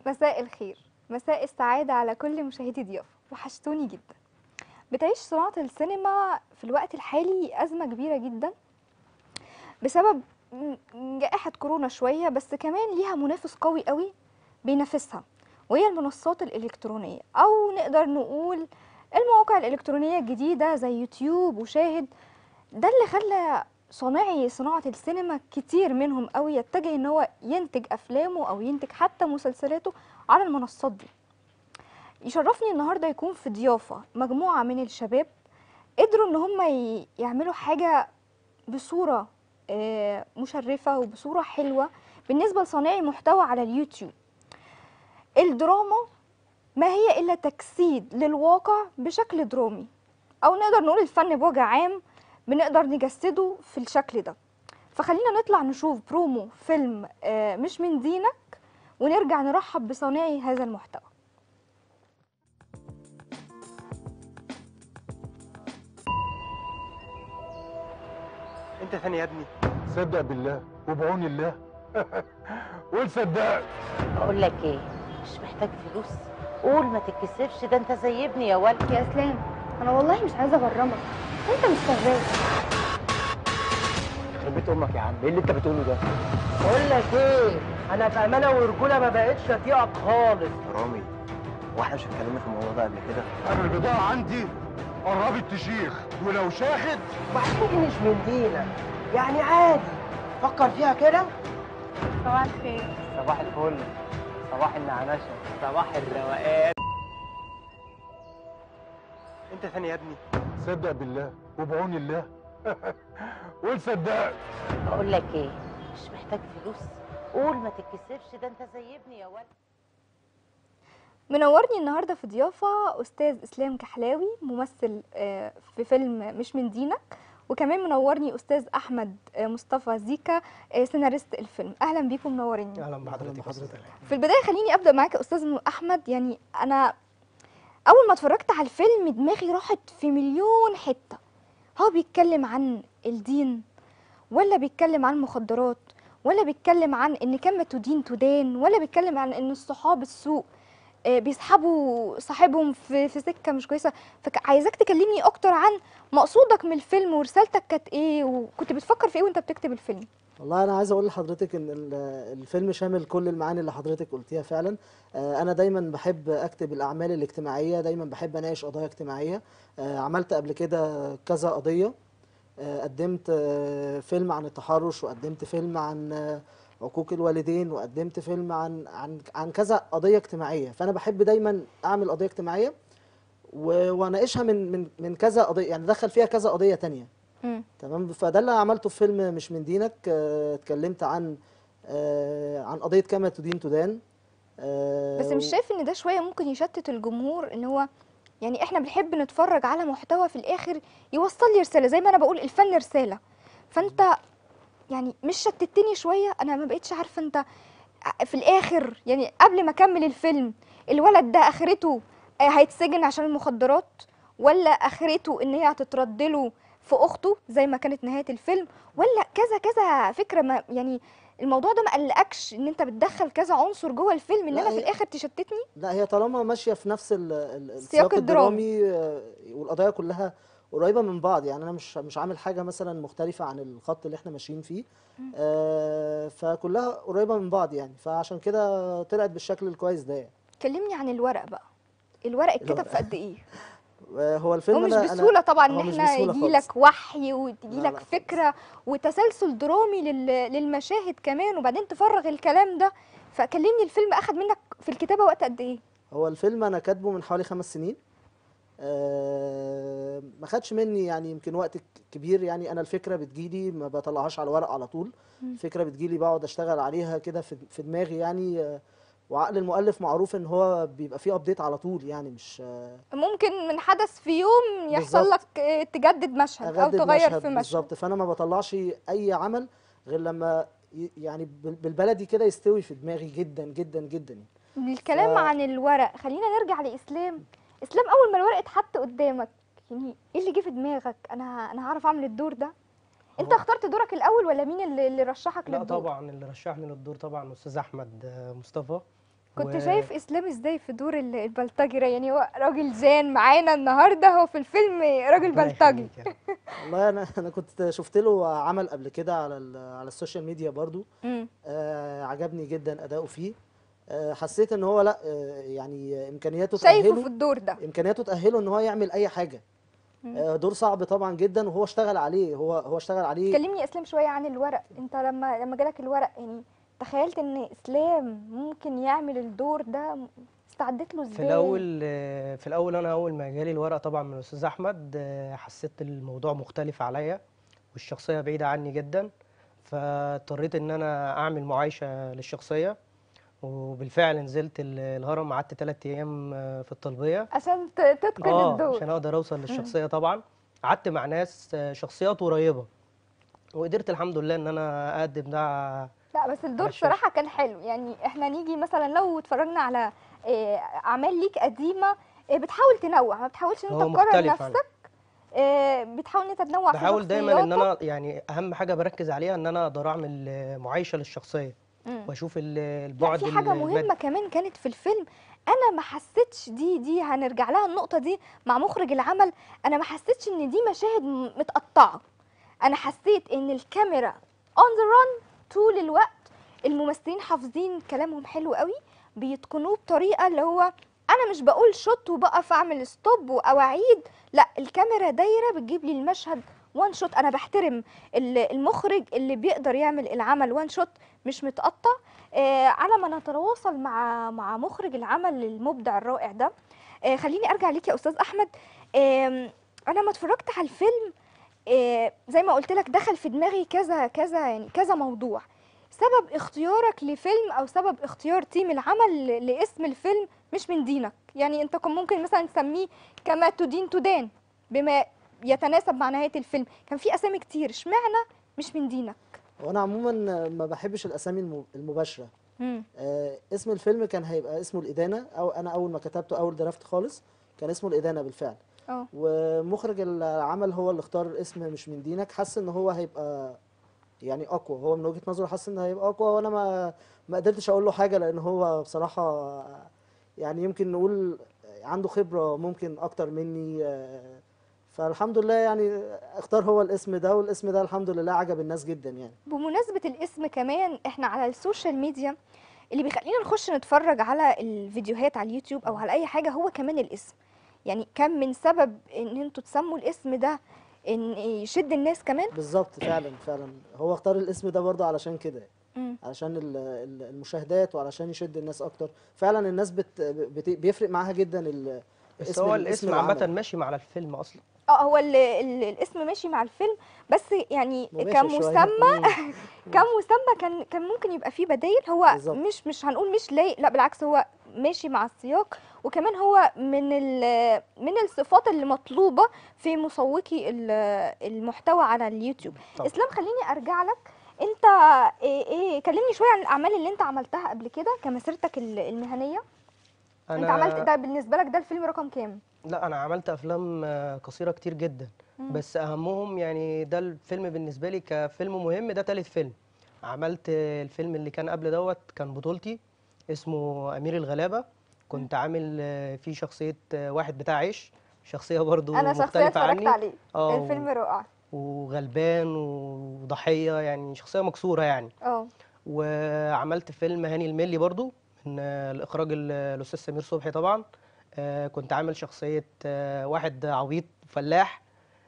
مساء الخير مساء السعادة على كل مشاهدي ضيافة وحشتوني جدا بتعيش صناعة السينما في الوقت الحالي أزمة كبيرة جدا بسبب م- جائحة كورونا شوية بس كمان ليها منافس قوي قوي بينافسها وهي المنصات الإلكترونية أو نقدر نقول المواقع الإلكترونية الجديدة زي يوتيوب وشاهد ده اللي خلى صانعي صناعة السينما كتير منهم قوي يتجه ان هو ينتج افلامه او ينتج حتى مسلسلاته على المنصات دي يشرفني النهارده يكون في ضيافة مجموعة من الشباب قدروا ان هم ي- يعملوا حاجة بصورة آه، مشرفة وبصورة حلوة بالنسبة لصانعي محتوى على اليوتيوب الدراما ما هي إلا تجسيد للواقع بشكل درامي أو نقدر نقول الفن بوجه عام بنقدر نجسده في الشكل ده فخلينا نطلع نشوف برومو فيلم آه، مش من دينك ونرجع نرحب بصانعي هذا المحتوى انت ثاني يا ابني صدق بالله وبعون الله قول صدقت اقول لك ايه مش محتاج فلوس قول ما تتكسفش ده انت زي ابني يا ولد يا اسلام انا والله مش عايزه اغرمك انت مش شغال يخرب بيت امك يا عم ايه اللي انت بتقوله ده بقول لك ايه انا بامانه ورجوله ما بقتش اطيقك خالص رامي هو احنا مش اتكلمنا في الموضوع ده قبل كده انا البضاعه عندي قربت تشيخ ولو شاخت وبعدين مش من دينك يعني عادي فكر فيها كده صباح الخير صباح الفل صباح النعنشه صباح الروقان انت ثاني يا ابني صدق بالله وبعون الله قول صدقت اقول لك ايه مش محتاج فلوس قول ما تتكسفش ده انت زي ابني يا ولد منورني النهارده في ضيافه استاذ اسلام كحلاوي ممثل آه، في فيلم مش من دينك وكمان منورني استاذ احمد آه، مصطفى زيكا آه، سيناريست الفيلم اهلا بيكم منوريني اهلا بحضرتك في البدايه خليني ابدا معاك يا استاذ احمد يعني انا اول ما اتفرجت على الفيلم دماغي راحت في مليون حته هو بيتكلم عن الدين ولا بيتكلم عن المخدرات ولا بيتكلم عن ان كما تدين تدان ولا بيتكلم عن ان الصحاب السوء آه، بيسحبوا صاحبهم في في سكه مش كويسه فعايزاك تكلمني اكتر عن مقصودك من الفيلم ورسالتك كانت ايه وكنت بتفكر في ايه وانت بتكتب الفيلم والله انا عايز اقول لحضرتك ان ال- الفيلم شامل كل المعاني اللي حضرتك قلتيها فعلا آه، انا دايما بحب اكتب الاعمال الاجتماعيه دايما بحب اناقش قضايا اجتماعيه آه، عملت قبل كده كذا قضيه آه، قدمت آه، فيلم عن التحرش وقدمت فيلم عن آه، عقوق الوالدين وقدمت فيلم عن عن عن كذا قضيه اجتماعيه فانا بحب دايما اعمل قضيه اجتماعيه و- واناقشها من من من كذا قضيه يعني ادخل فيها كذا قضيه تانية مم. تمام فده اللي عملته في فيلم مش من دينك آه، اتكلمت عن آه، عن قضية كما تدين تدان آه، بس مش شايف ان ده شويه ممكن يشتت الجمهور ان هو يعني احنا بنحب نتفرج على محتوى في الاخر يوصل لي رساله زي ما انا بقول الفن رساله فانت يعني مش شتتني شويه انا ما بقتش عارفه انت في الاخر يعني قبل ما اكمل الفيلم الولد ده اخرته آه، هيتسجن عشان المخدرات ولا اخرته ان هي هتترد له في اخته زي ما كانت نهايه الفيلم ولا كذا كذا فكره ما يعني الموضوع ده ما قلقكش ان انت بتدخل كذا عنصر جوه الفيلم لا، انما في هي- الاخر تشتتني لا هي طالما ماشية في نفس ال- ال- السياق السياق الدرامي. الدرامي آه، والقضايا كلها قريبة من بعض يعني أنا مش مش عامل حاجة مثلا مختلفة عن الخط اللي احنا ماشيين فيه آه، فكلها قريبة من بعض يعني فعشان كده طلعت بالشكل الكويس ده يعني كلمني عن الورق بقى الورق اتكتب الورق. في قد ايه آه، هو هو الفيلم مش أنا أنا بسهوله طبعا هو ان مش احنا بسهولة يجي خالص. لك وحي وتجي لا، لك لا خالص. فكره وتسلسل درامي لل- للمشاهد كمان وبعدين تفرغ الكلام ده فكلمني الفيلم اخد منك في الكتابه وقت قد ايه هو الفيلم انا كاتبه من حوالي خمس سنين آه، ما خدش مني يعني يمكن وقت ك- كبير يعني انا الفكره بتجيلي ما بطلعهاش على ورق على طول الفكره بتجيلي بقعد اشتغل عليها كده في في دماغي يعني آه، وعقل المؤلف معروف ان هو بيبقى فيه ابديت على طول يعني مش آه، ممكن من حدث في يوم يحصل بالظبط. لك آه، تجدد مشهد او اجدد تغير مشهد في مشهد بالظبط فانا ما بطلعش اي عمل غير لما ي- يعني بال- بالبلدي كده يستوي في دماغي جدا جدا جدا يعني. الكلام ف- عن الورق خلينا نرجع لاسلام اسلام اول ما الورق اتحط قدامك يعني ايه اللي جه في دماغك انا انا هعرف اعمل الدور ده انت هو- اخترت دورك الاول ولا مين اللي, اللي رشحك لا للدور طبعا اللي رشحني للدور طبعا استاذ احمد آه، مصطفى كنت و- شايف اسلام ازاي في دور ال- البلطجي يعني هو راجل جان معانا النهارده هو في الفيلم راجل ربنا بلطجي يخليك يعني. والله انا انا كنت شفت له عمل قبل كده على ال- على السوشيال ميديا برضو مم. آه عجبني جدا اداؤه فيه آه حسيت ان هو لا آه يعني امكانياته شايفه في تأهله الدور ده امكانياته تأهله ان هو يعمل اي حاجه مم. آه دور صعب طبعا جدا وهو اشتغل عليه هو هو اشتغل عليه كلمني يا اسلام شويه عن الورق انت لما لما جالك الورق يعني تخيلت ان اسلام ممكن يعمل الدور ده استعدت له ازاي في الاول آه، في الاول انا اول ما جالي الورق طبعا من الاستاذ احمد آه، حسيت الموضوع مختلف عليا والشخصيه بعيده عني جدا فاضطريت ان انا اعمل معايشه للشخصيه وبالفعل نزلت ال- الهرم قعدت ثلاث ايام آه، في الطلبيه عشان ت- تتقن اه الدور عشان اقدر اوصل للشخصيه طبعا قعدت مع ناس آه، شخصيات قريبه وقدرت الحمد لله ان انا اقدم ده لا بس الدور على الشاشة. بصراحة كان حلو يعني احنا نيجي مثلا لو اتفرجنا على آه، اعمال ليك قديمة آه، بتحاول تنوع ما بتحاولش ان هو انت تكرر مختلف عن- نفسك آه، بتحاول ان انت تنوع في بحاول دايما ان شخصياتك. انا يعني اهم حاجه بركز عليها ان انا اقدر اعمل آه، معايشه للشخصيه مم. واشوف ال- لا البعد في حاجة المادي. مهمة كمان كانت في الفيلم انا ما حسيتش دي دي هنرجع لها النقطة دي مع مخرج العمل انا ما حسيتش ان دي مشاهد م- متقطعة انا حسيت ان الكاميرا اون ذا ران طول الوقت الممثلين حافظين كلامهم حلو قوي بيتقنوه بطريقة اللي هو انا مش بقول شوت وبقف اعمل ستوب او اعيد لا الكاميرا دايرة بتجيب لي المشهد وان شوت انا بحترم ال- المخرج اللي بيقدر يعمل العمل وان شوت مش متقطع آه على ما نتواصل مع مع مخرج العمل المبدع الرائع ده آه خليني ارجع ليك يا استاذ احمد آم، انا لما اتفرجت على الفيلم آه زي ما قلت لك دخل في دماغي كذا كذا يعني كذا موضوع سبب اختيارك لفيلم او سبب اختيار تيم العمل ل- لاسم الفيلم مش من دينك يعني انت كان ممكن مثلا تسميه كما تدين تدان بما يتناسب مع نهاية الفيلم كان في اسامي كتير اشمعنى مش من دينك وانا عموما ما بحبش الاسامي الم- المباشره مم. آه اسم الفيلم كان هيبقى اسمه الادانه او انا اول ما كتبته اول درافت خالص كان اسمه الادانه بالفعل اه ومخرج العمل هو اللي اختار الاسم مش من دينك حس ان هو هيبقى يعني اقوى هو من وجهة نظره حس ان هيبقى اقوى وانا ما ما قدرتش اقول له حاجه لان هو بصراحه يعني يمكن نقول عنده خبره ممكن اكتر مني آه، فالحمد لله يعني اختار هو الاسم ده والاسم ده الحمد لله عجب الناس جدا يعني بمناسبة الاسم كمان احنا على السوشيال ميديا اللي بيخلينا نخش نتفرج على الفيديوهات على اليوتيوب او على اي حاجة هو كمان الاسم يعني كم من سبب ان انتوا تسموا الاسم ده ان يشد الناس كمان بالظبط فعلا فعلا هو اختار الاسم ده برضه علشان كده مم. علشان ال- ال- المشاهدات وعلشان يشد الناس اكتر فعلا الناس بت بت بيفرق معاها جدا ال- بس اسم هو ال- اسم الاسم عامه العمل. ماشي مع الفيلم اصلا اه هو ال ال الاسم ماشي مع الفيلم بس يعني مباشر شوية. كمسمى مم. كمسمى كان كان ممكن يبقى فيه بدايل هو بالظبط. مش مش هنقول مش لايق لا بالعكس هو ماشي مع السياق وكمان هو من ال- من الصفات اللي مطلوبه في مسوقي ال- المحتوى على اليوتيوب طبعا. اسلام خليني ارجع لك انت ايه, إيه كلمني شويه عن الاعمال اللي انت عملتها قبل كده كمسيرتك ال- المهنيه انت عملت ده بالنسبه لك ده الفيلم رقم كام لا انا عملت افلام آه، قصيره كتير جدا مم. بس اهمهم يعني ده الفيلم بالنسبه لي كفيلم مهم ده تالت فيلم عملت آه، الفيلم اللي كان قبل دوت كان بطولتي اسمه امير الغلابه كنت عامل آه، فيه شخصيه آه، واحد بتاع عيش شخصيه برضو انا شخصيا مختلفه اتفرجت عني عليه اه الفيلم رائع وغلبان وضحيه يعني شخصيه مكسوره يعني اه وعملت فيلم هاني الملي برضو من آه، الاخراج ال- الاستاذ سمير صبحي طبعا آه، كنت عامل شخصيه آه، واحد عبيط فلاح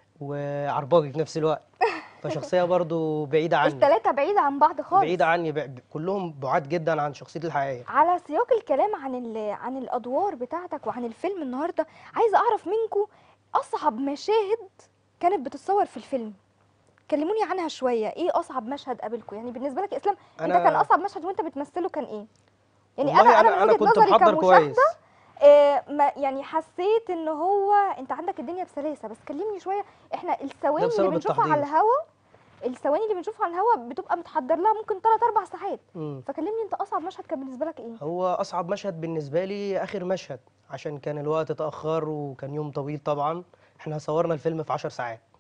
وعرباجي في نفس الوقت فشخصيه برضو بعيده عني الثلاثه بعيده عن بعض خالص بعيده عني ب- ب- كلهم بعاد جدا عن شخصيتي الحقيقيه على سياق الكلام عن ال- عن الادوار بتاعتك وعن الفيلم النهارده عايزه اعرف منكم اصعب مشاهد كانت بتتصور في الفيلم كلموني عنها شويه ايه اصعب مشهد قابلكم يعني بالنسبه لك يا اسلام انت أنا- كان اصعب مشهد وانت بتمثله كان ايه يعني والله انا انا من وجهه كنت نظري محضر كمشاهده كويس آه ما يعني حسيت ان هو انت عندك الدنيا بسلاسه بس كلمني شويه احنا الثواني اللي بسبب بنشوفها على التحضير. الهوا الثواني اللي بنشوفها على الهوا بتبقى متحضر لها ممكن 3 4 ساعات مم. فكلمني انت اصعب مشهد كان بالنسبه لك ايه هو اصعب مشهد بالنسبه لي اخر مشهد عشان كان الوقت اتاخر وكان يوم طويل طبعا احنا صورنا الفيلم في 10 ساعات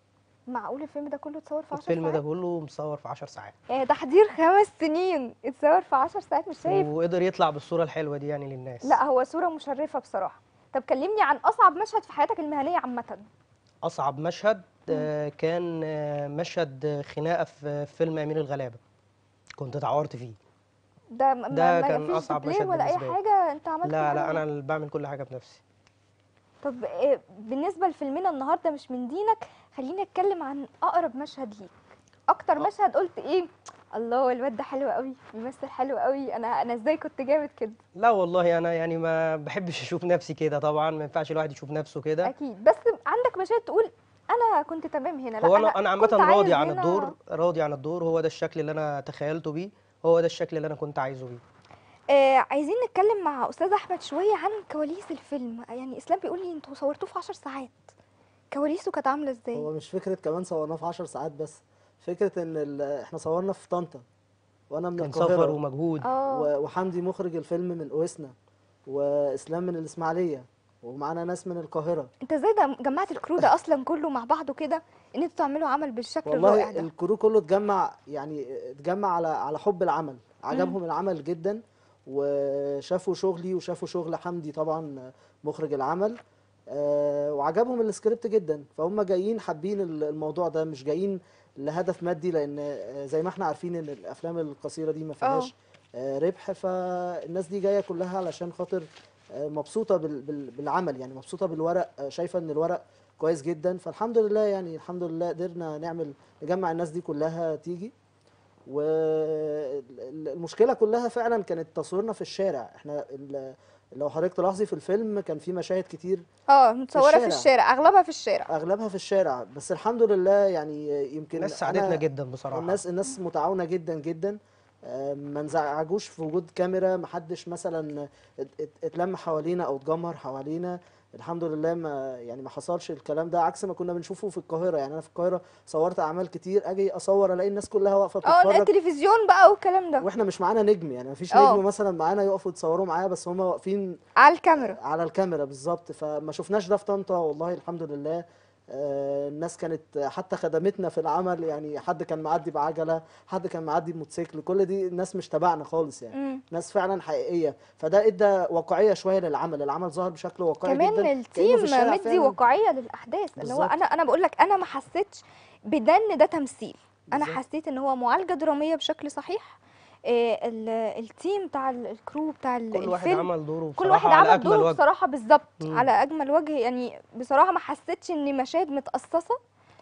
معقول الفيلم ده كله اتصور في 10 الفيلم ساعات ده كله مصور في 10 ساعات يعني تحضير خمس سنين اتصور في 10 ساعات مش شايف وقدر يطلع بالصوره الحلوه دي يعني للناس لا هو صورة مشرفة بصراحة طب كلمني عن أصعب مشهد في حياتك المهنية عامة اصعب مشهد آه، كان آه، مشهد آه، خناقه في في فيلم امير الغلابه كنت اتعورت فيه ده ما ده ما كان فيش أصعب دوبلير مشهد ولا أي بالنسبة لي. حاجة أنت عملت لا كل لا حاجة؟ انا اللي بعمل كل حاجه بنفسي طب إيه بالنسبة لفيلمنا النهاردة مش من دينك خليني أتكلم عن أقرب مشهد ليك أكتر مشهد قلت إيه الله الواد ده حلو قوي بيمثل حلو قوي أنا أنا إزاي كنت جامد كده لا والله انا يعني ما بحبش اشوف نفسي كده طبعا ما ينفعش الواحد يشوف نفسه كده أكيد بس عندك مشاهد تقول أنا كنت تمام هنا لا هو انا انا عامه كنت عايز راضي عن هنا- الدور راضي عن الدور هو ده الشكل اللي انا تخيلته بيه هو ده الشكل اللي انا كنت عايزه بيه آه عايزين نتكلم مع استاذ احمد شويه عن كواليس الفيلم يعني اسلام بيقول لي انتوا صورتوه في 10 ساعات كواليسه كانت عامله ازاي هو مش فكرة كمان صورناه في 10 ساعات بس فكرة ان ال- احنا صورنا في طنطا وانا من كان القاهرة سفر ومجهود اه و- وحمدي مخرج الفيلم من اوسنا واسلام من الاسماعيلية ومعانا ناس من القاهرة انت ازاي ده جمعت الكرو ده اصلا كله مع بعضه كده ان انتوا تعملوا عمل بالشكل والله الرائع ده الكرو كله اتجمع يعني اتجمع على على حب العمل عجبهم العمل جدا وشافوا شغلي وشافوا شغل حمدي طبعا مخرج العمل آه، وعجبهم السكريبت جدا فهم جايين حابين ال- الموضوع ده مش جايين لهدف مادي لان آه، زي ما احنا عارفين ان الافلام القصيره دي ما فيهاش آه، ربح فالناس دي جايه كلها علشان خاطر آه، مبسوطه بال- بال- بالعمل يعني مبسوطه بالورق آه، شايفه ان الورق كويس جدا فالحمد لله يعني الحمد لله قدرنا نعمل نجمع الناس دي كلها تيجي والمشكله كلها فعلا كانت تصويرنا في الشارع احنا ال- لو حضرتك تلاحظي في الفيلم كان في مشاهد كتير اه متصوره في الشارع. الشارع اغلبها في الشارع اغلبها في الشارع بس الحمد لله يعني يمكن الناس أنا- ساعدتنا جدا بصراحه الناس الناس متعاونه جدا جدا آه، ما انزعجوش في وجود كاميرا ما حدش مثلا ات- ات- اتلم حوالينا او اتجمهر حوالينا الحمد لله ما يعني ما حصلش الكلام ده عكس ما كنا بنشوفه في القاهره يعني انا في القاهره صورت اعمال كتير اجي اصور الاقي الناس كلها واقفه اه بتتفرج التلفزيون بقى والكلام ده واحنا مش معانا نجم يعني ما فيش اه. نجم مثلا معانا يقفوا يتصوروا معايا بس هم واقفين على الكاميرا على الكاميرا بالظبط فما شفناش ده في طنطا والله الحمد لله آه، الناس كانت حتى خدمتنا في العمل يعني حد كان معدي بعجله حد كان معدي بموتوسيكل كل دي الناس مش تبعنا خالص يعني مم. ناس فعلا حقيقيه فده ادى واقعيه شويه للعمل العمل ظهر بشكل واقعي كمان جدا كأنه التيم في الشارع مدي فعلاً. واقعيه للاحداث اللي هو بالظبط. انا انا بقول لك انا ما حسيتش بده ان ده تمثيل انا بالظبط. حسيت ان هو معالجه دراميه بشكل صحيح إيه ال- التيم بتاع ال- الكرو بتاع ال- كل واحد الفيلم عمل دوره كل بصراحه واحد على عمل اجمل دوره وجه بصراحه بالظبط مم. على اجمل وجه يعني بصراحه ما حسيتش ان مشاهد متقصصه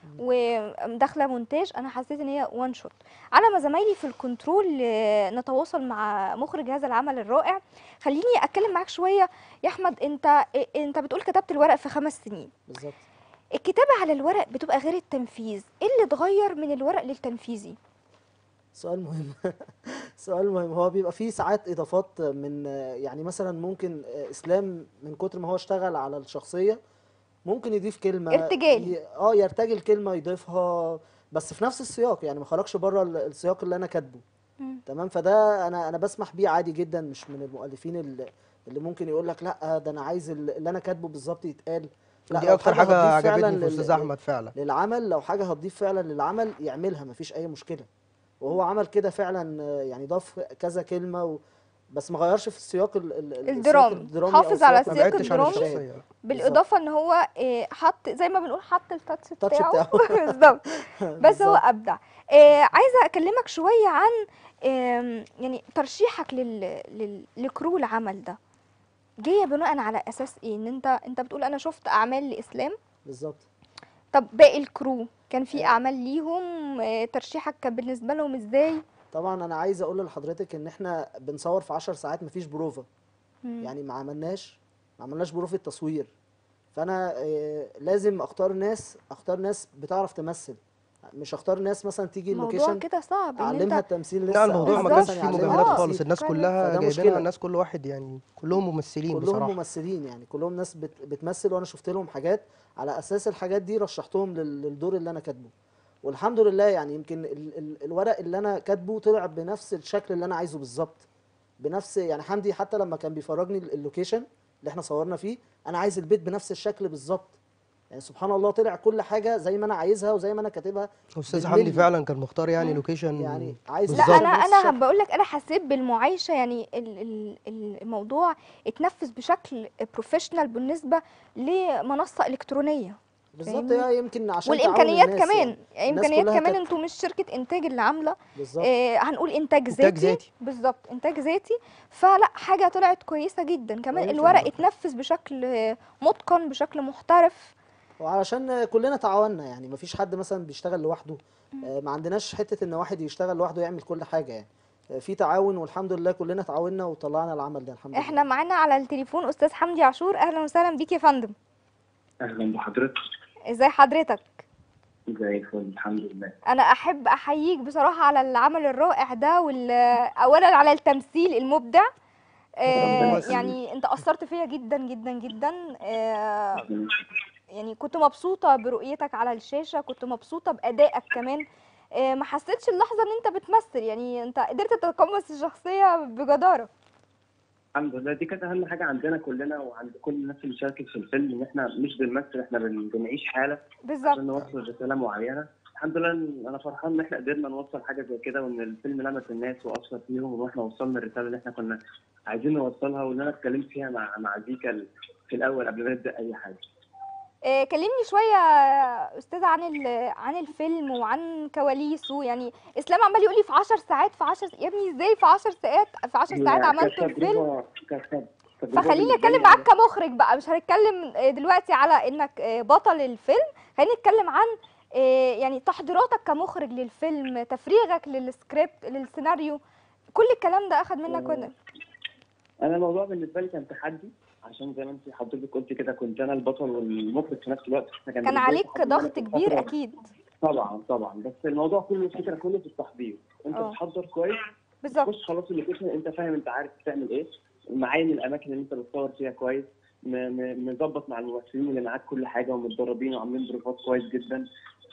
وداخله مونتاج انا حسيت ان هي وان شوت على ما زمايلي في الكنترول آه، نتواصل مع مخرج هذا العمل الرائع خليني اتكلم معاك شويه يا احمد انت انت بتقول كتبت الورق في خمس سنين بالظبط الكتابه على الورق بتبقى غير التنفيذ ايه اللي اتغير من الورق للتنفيذي سؤال مهم سؤال مهم هو بيبقى فيه ساعات اضافات من يعني مثلا ممكن اسلام من كتر ما هو اشتغل على الشخصيه ممكن يضيف كلمه ارتجال. ي- اه يرتجل كلمه يضيفها بس في نفس السياق يعني ما خرجش بره ال- السياق اللي انا كاتبه مم. تمام فده انا انا بسمح بيه عادي جدا مش من المؤلفين اللي, اللي ممكن يقول لك لا ده انا عايز ال- اللي انا كاتبه بالظبط يتقال لا دي لو اكتر حاجه هتضيف فعلاً عجبتني في لل- استاذ احمد فعلا للعمل لو حاجه هتضيف فعلا للعمل يعملها مفيش اي مشكله وهو عمل كده فعلا آه، يعني ضاف كذا كلمه و... بس ما غيرش في السياق ال... ال- ال- الدرامي. الدرامي حافظ أو على السياق ما السياق بعدتش عن الدرامي. الشخصيه بالاضافه ان هو إيه، حط زي ما بنقول حط التاتش التاتش بتاعه بتاعه. بالظبط بس هو بالظبط. ابدع إيه عايزه اكلمك شويه عن إيه يعني ترشيحك لل... لل... لكرو العمل ده جايه بناء على اساس ايه ان انت انت بتقول انا شفت اعمال لاسلام بالظبط طب باقي الكرو كان في اعمال ليهم إيه ترشيحك كان بالنسبه لهم ازاي طبعا انا عايز اقول لحضرتك ان احنا بنصور في 10 ساعات مفيش بروفا مم. يعني ما عملناش ما عملناش بروفة تصوير فانا آه، لازم اختار ناس اختار ناس بتعرف تمثل مش اختار ناس مثلا تيجي الموضوع اللوكيشن كده صعب ان اعلمها انت التمثيل لسه لا أو الموضوع ما حد كانش مثلا فيه يعلمها مجاملات آه، خالص تمثيل. الناس فعلا. كلها فده جايبينها مشكلة. الناس كل واحد يعني كلهم ممثلين كلهم بصراحه ممثلين يعني كلهم ناس بت بتمثل وانا شفت لهم حاجات على اساس الحاجات دي رشحتهم لل- للدور اللي انا كاتبه والحمد لله يعني يمكن ال ال الورق اللي انا كاتبه طلع بنفس الشكل اللي انا عايزه بالظبط بنفس يعني حمدي حتى لما كان بيفرجني ال- اللوكيشن اللي احنا صورنا فيه انا عايز البيت بنفس الشكل بالظبط يعني سبحان الله طلع كل حاجه زي ما انا عايزها وزي ما انا كاتبها استاذ بالملي. حمدي فعلا كان مختار يعني لوكيشن يعني عايز لا بالظبط. انا نفس انا الشكل. بقول لك انا حسيت بالمعايشه يعني ال- ال- ال- الموضوع اتنفذ بشكل بروفيشنال بالنسبه لمنصه الكترونيه بالظبط فاهمني؟ هي يمكن عشان تعاون والامكانيات الناس كمان يعني. الناس امكانيات كلها كمان كانت- انتوا مش شركه انتاج اللي عامله بالظبط آه هنقول انتاج ذاتي إنتاج ذاتي. بالظبط انتاج ذاتي فلا حاجه طلعت كويسه جدا كمان كويسة الورق جداً. اتنفذ بشكل آه، متقن بشكل محترف وعلشان كلنا تعاوننا يعني مفيش حد مثلا بيشتغل لوحده آه، ما عندناش حته ان واحد يشتغل لوحده يعمل كل حاجه يعني آه، في تعاون والحمد لله كلنا تعاوننا وطلعنا العمل ده الحمد احنا لله معانا على التليفون استاذ حمدي عاشور اهلا وسهلا بيك يا فندم اهلا بحضرتك ازاي حضرتك زي الفل الحمد لله انا احب احييك بصراحه على العمل الرائع ده وال اولا على التمثيل المبدع آه ربنا يخليك. يعني انت اثرت فيا جدا جدا جدا آه يعني كنت مبسوطه برؤيتك على الشاشه كنت مبسوطه بادائك كمان آه ما حسيتش اللحظه ان انت بتمثل يعني انت قدرت تتقمص الشخصيه بجداره الحمد لله دي كانت اهم حاجه عندنا كلنا وعند كل الناس اللي شاركت في الفيلم ان احنا مش بنمثل احنا بن- بنعيش حاله بالظبط عشان نوصل رساله معينه الحمد لله إن انا فرحان ان احنا قدرنا نوصل حاجه زي كده وان الفيلم لمس الناس واثر فيهم وان احنا وصلنا الرساله اللي احنا كنا عايزين نوصلها وان انا اتكلمت فيها مع مع زيكا ال- في الاول قبل ما نبدا اي حاجه آه، كلمني شوية يا أستاذ عن ال- عن الفيلم وعن كواليسه يعني إسلام عمال يقول لي في 10 ساعات في 10 يا ابني إزاي في 10 ساعات في 10 ساعات هي عملتوا كانت الفيلم تجربة- كانت تجربة فخليني بالنسبة أتكلم لي معاك كمخرج بقى مش هنتكلم آه، دلوقتي على إنك آه، بطل الفيلم خلينا نتكلم عن آه، يعني تحضيراتك كمخرج للفيلم تفريغك للسكريبت للسيناريو كل الكلام ده أخد منك وقت انا الموضوع بالنسبه لي كان تحدي عشان زي ما انت حضرتك قلت كده كنت انا البطل والمخرج في نفس الوقت كان فكان بالنسبة لي عليك تحدي إن أنا ضغط في كبير الفترة- أكيد طبعا طبعا بس الموضوع كله الفكره كله في التحضير انت اه. بتحضر كويس بالظبط تخش خلاص اللوكيشن انت فاهم انت عارف تعمل ايه معاين الاماكن اللي انت بتصور فيها كويس م- م- مظبط مع الممثلين اللي معاك كل حاجه ومتدربين وعاملين بروفات كويس جدا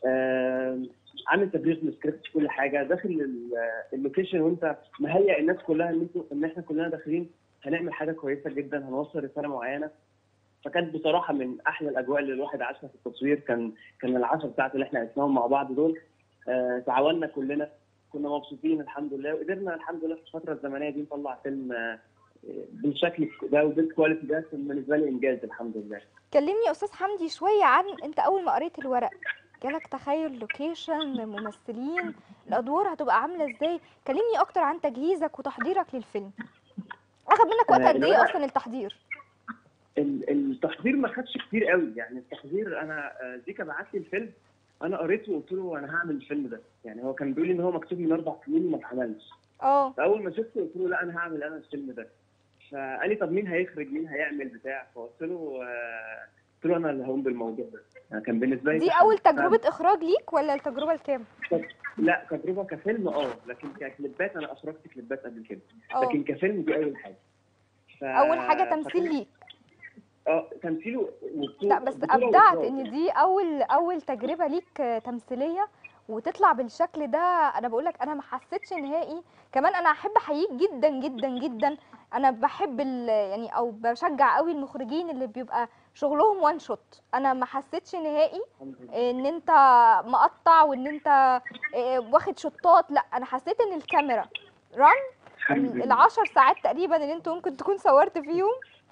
آم، عامل تبرير للسكريبت كل حاجه داخل ال- اللوكيشن وانت مهيئ الناس كلها ان انتوا ان احنا كلنا داخلين هنعمل حاجه كويسه جدا هنوصل رساله معينه فكانت بصراحه من احلى الاجواء اللي الواحد عاشها في التصوير كان كان العشر ساعات اللي احنا عشناهم مع بعض دول آه تعاوننا كلنا كنا مبسوطين الحمد لله وقدرنا الحمد لله في الفتره الزمنيه دي نطلع فيلم آه بالشكل ده وبالكواليتي ده كان بالنسبه لي انجاز الحمد لله كلمني يا استاذ حمدي شويه عن انت اول ما قريت الورق جالك تخيل لوكيشن ممثلين الادوار هتبقى عامله ازاي كلمني اكتر عن تجهيزك وتحضيرك للفيلم اخد منك وقت آه، قد ايه الورق- اصلا التحضير ال- التحضير ما خدش كتير قوي يعني التحضير انا آه، زيكا بعت لي الفيلم انا قريته وقلت له انا هعمل الفيلم ده يعني هو كان بيقول لي ان هو مكتوب لي من اربع سنين وما اتعملش اه فاول ما شفته قلت له لا انا هعمل انا الفيلم ده فقال لي طب مين هيخرج مين هيعمل بتاع فقلت له آه، قلت له انا اللي هقوم بالموضوع ده يعني كان بالنسبه لي دي تحدي. اول تجربه اخراج ليك ولا التجربه الكام لا تجربه كفيلم اه لكن ككليبات انا اخرجت كليبات قبل كده اه لكن كفيلم دي اول حاجه ف... اول حاجه تمثيل فكان- ليك اه تمثيله وبطولة- لا بس بطولة ابدعت وإخراج. ان دي اول اول تجربه ليك آه، تمثيليه وتطلع بالشكل ده انا بقول لك انا ما حسيتش نهائي كمان انا احب احييك جدا جدا جدا انا بحب ال- يعني او بشجع قوي المخرجين اللي بيبقى شغلهم وان شوت انا ما حسيتش نهائي الحمد لله. ان انت مقطع وان انت آه، واخد شطات لا انا حسيت ان الكاميرا ران الحمد لله. العشر ساعات تقريبا اللي انت ممكن تكون صورت فيهم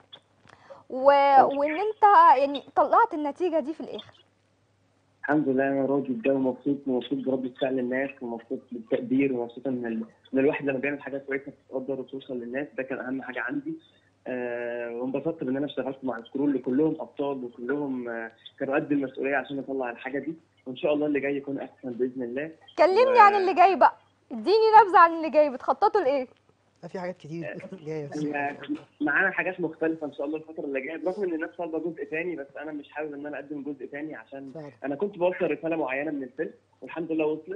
و... وان انت يعني طلعت النتيجه دي في الاخر الحمد لله انا راضي بده ومبسوط ومبسوط برد فعل الناس ومبسوط بالتقدير ومبسوط ان ال- ان الواحد لما بيعمل حاجه كويسه بتتقدر وتوصل للناس ده كان اهم حاجه عندي آه وانبسطت بان انا اشتغلت مع الكرو اللي كلهم ابطال وكلهم آه كانوا قد المسؤوليه عشان اطلع الحاجه دي وان شاء الله اللي جاي يكون احسن باذن الله كلمني و- عن اللي جاي بقى اديني نبذه عن اللي جاي بتخططوا لايه لا في حاجات كتير جايه بس إحنا معانا حاجات مختلفه ان شاء الله الفتره اللي جايه برغم ان الناس طالبه جزء تاني بس انا مش حابب ان انا اقدم جزء تاني عشان فعلا. انا كنت بوصل رساله معينه من الفيلم والحمد لله وصلت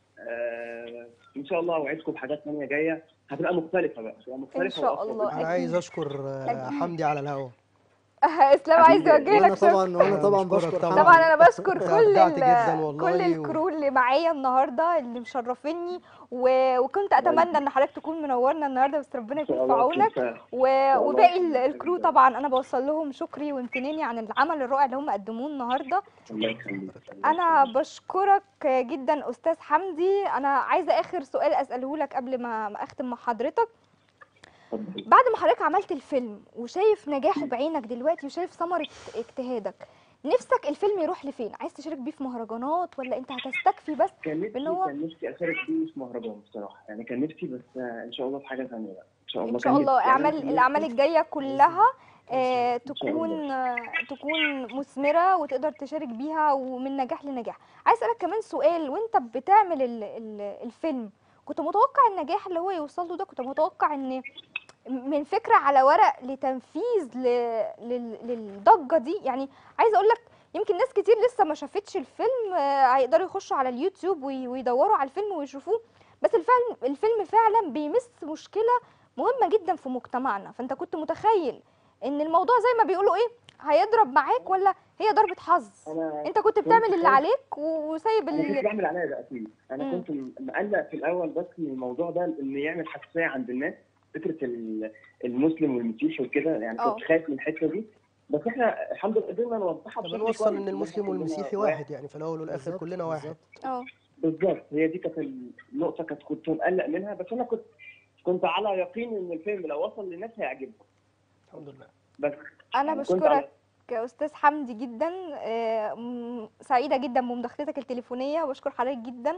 آه ان شاء الله اوعدكم بحاجات تانيه جايه هتبقى مختلفه بقى هتبقى مختلفه شاء وأكتر الله. انا عايز اشكر آه، أكيد. حمدي على الهوا اسلام عايز يوجه وانا لك شكر طبعا وانا أنا طبعا بشكرك بشكر طبعاً. حمدي. طبعا انا بشكر كل أبدعت ال- جداً والله كل و- الكرو اللي معايا النهارده اللي مشرفيني و... وكنت اتمنى ان حضرتك تكون منورنا النهارده بس ربنا ان شاء يكون في الله عونك كنت- و... الله وباقي ال- يخليك. الكرو طبعا انا بوصل لهم شكري وامتناني عن العمل الرائع اللي هم قدموه النهارده الله يخليك انا بشكرك جدا استاذ حمدي انا عايزه اخر سؤال اساله لك قبل ما ما اختم مع حضرتك اتفضل. بعد ما حضرتك عملت الفيلم وشايف نجاحه بعينك دلوقتي وشايف ثمرة اجتهادك نفسك الفيلم يروح لفين عايز تشارك بيه في مهرجانات ولا انت هتستكفي بس كان نفسي بإن هو- كان نفسي اشارك فيه في مهرجان بصراحه يعني كان نفسي بس آه، ان شاء الله في حاجه ثانيه بقى ان شاء الله ان شاء كان الله نفسي. يعني أنا الاعمال كان الاعمال نفسي- الجايه كلها آه، إن شاء الله. تكون آه، تكون مثمره وتقدر تشارك بيها ومن نجاح لنجاح عايز اسالك كمان سؤال وانت بتعمل ال- ال- الفيلم كنت متوقع النجاح اللي هو يوصل له ده كنت متوقع ان من فكره على ورق لتنفيذ ل... لل... للضجه دي يعني عايزه اقول لك يمكن ناس كتير لسه ما شافتش الفيلم آه، هيقدروا يخشوا على اليوتيوب وي- ويدوروا على الفيلم ويشوفوه بس الفيلم الفيلم فعلا بيمس مشكله مهمه جدا في مجتمعنا فانت كنت متخيل ان الموضوع زي ما بيقولوا ايه هيضرب معاك ولا هي ضربه حظ انا انت كنت كنت بتعمل اللي خايف. عليك وسايب انا كنت ال... بعمل عليا ده اكيد انا مم. كنت م- مقلق في الاول بس من الموضوع ده انه يعمل حساسيه عند الناس فكره ال- المسلم والمسيحي وكده يعني اه. كنت خايف من الحته دي بس احنا الحمد لله قدرنا نوضحها بشكل بنوصل كويس. ان المسلم كلنا والمسيحي واحد يعني في الاول والاخر بالظبط، كلنا واحد بالظبط. اه بالظبط هي دي كانت النقطه كانت كنت مقلق منها بس انا كنت كنت على يقين ان الفيلم لو وصل للناس هيعجبهم الحمد لله بس انا يعني كنت على- بشكرك يا استاذ حمدي جدا آه، م- سعيده جدا بمداخلتك التليفونيه وبشكر حضرتك جدا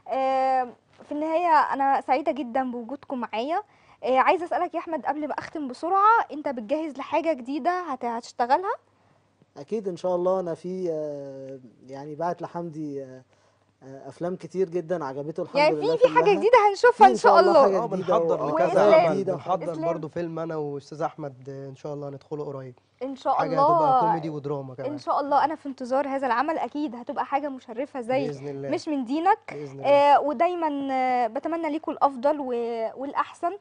آه، في النهايه انا سعيده جدا بوجودكم معايا آه، عايزه اسالك يا احمد قبل ما اختم بسرعه انت بتجهز لحاجه جديده هت- هتشتغلها اكيد ان شاء الله انا في آه، يعني بعت لحمدي آه، آه، افلام كتير جدا عجبته الحمد يعني لله في في حاجه كلها. جديده هنشوفها في ان شاء الله حاجة اه جديدة بنحضر و- لكذا وإسلام. عمل جديدة. بنحضر إسلام. برضو فيلم انا واستاذ احمد آه، ان شاء الله ندخله قريب ان شاء حاجه هتبقى الله كوميدي ودراما كمان ان شاء الله انا في انتظار هذا العمل اكيد هتبقى حاجه مشرفه زي باذن الله مش من دينك باذن الله آه ودايما آه بتمنى ليكم الافضل و- والاحسن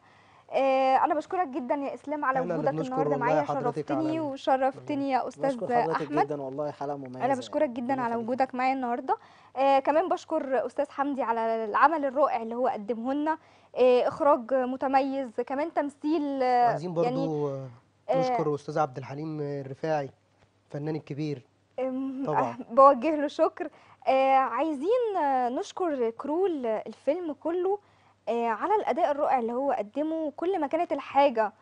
آه انا بشكرك جدا يا اسلام على إحنا اللي وجودك بنشكر النهارده والله معايا حضرتك شرفتني على- وشرفتني يا استاذ بشكر حضرتك احمد جدا والله حلقه مميزه انا بشكرك يعني. جدا ربنا على يخليك. وجودك معايا النهارده آه كمان بشكر استاذ حمدي على العمل الرائع اللي هو قدمه لنا آه اخراج متميز كمان تمثيل آه عايزين برضو يعني آه، آه، نشكر استاذ عبد الحليم الرفاعي الفنان الكبير أم، طبعاً. آه، بوجه له شكر آه عايزين آه، نشكر كرو ال- الفيلم كله آه على الاداء الرائع اللي هو قدمه كل ما كانت الحاجه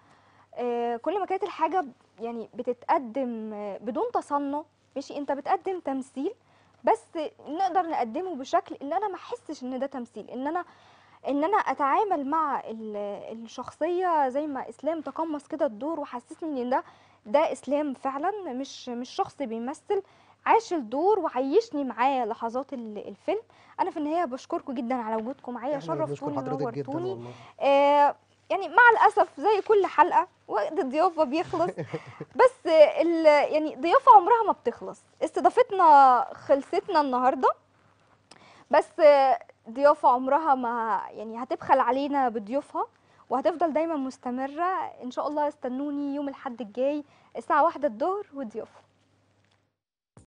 آه كل ما كانت الحاجه ب- يعني بتتقدم آه، بدون تصنع ماشي انت بتقدم تمثيل بس نقدر نقدمه بشكل ان انا ما احسش ان ده تمثيل ان انا ان انا اتعامل مع ال- الشخصيه زي ما اسلام تقمص كده الدور وحسسني ان ده ده اسلام فعلا مش مش شخص بيمثل عاش الدور وعيشني معاه لحظات ال- الفيلم انا في النهايه بشكركم جدا على وجودكم معايا احنا اللي بنشكر شرفتوني حضرتك جدا ونورتوني والله آه يعني مع الاسف زي كل حلقه وقت الضيافه بيخلص بس ال يعني ضيافه عمرها ما بتخلص استضافتنا خلصتنا النهارده بس آه، ضيافه عمرها ما يعني هتبخل علينا بضيوفها وهتفضل دايما مستمره ان شاء الله استنوني يوم الاحد الجاي الساعه واحدة الظهر وضيافه